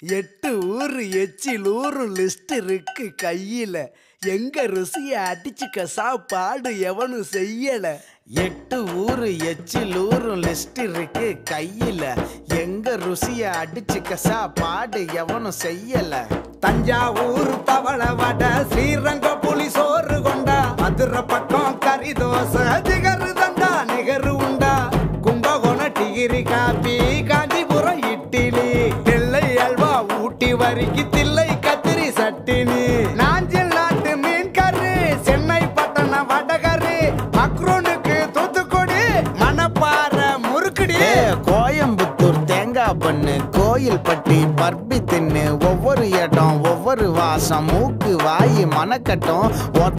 எட்டு ஊரு எச்சில் ஊரு லிஸ்ட் இருக்கு கையில எங்க ருசிய அடிச்சுக்க சாப்பாடு எவனும் செய்யல எட்டு ஊரு எச்சில் ஊரும் லிஸ்ட் இருக்கு கையில எங்க ருசிய அடிச்சுக்க சாப்பாடு எவனும் செய்யல தஞ்சாவூர் பவள வடை ஸ்ரீரங்க புலி சோறு கொண்டா மதுரை பக்கம் கறி தோசை ஜிகரு தண்டா நிகரு உண்டா கும்பகோணம் டிகிரி காப்பி காஞ்சிபுரம் இட்லி நெல்லை அல்வா ஊட்டி வரிக்கு தில்லை கத்திரி சட்டினி நாஞ்சில் நாட்டு மீன் கறி சென்னை பட்டணம் வடகரி மக்ரூனுக்கு தூத்துக்குடி மணப்பாறை முறுக்குடி ஏ கோயம்புத்தூர் தேங்காய் பண்ணு கோயில் பட்டி பர்பி தின்னு ஒவ்வொரு இடம் ஒவ்வொரு வாசம் மூக்கு வாய் மனக்கட்டும்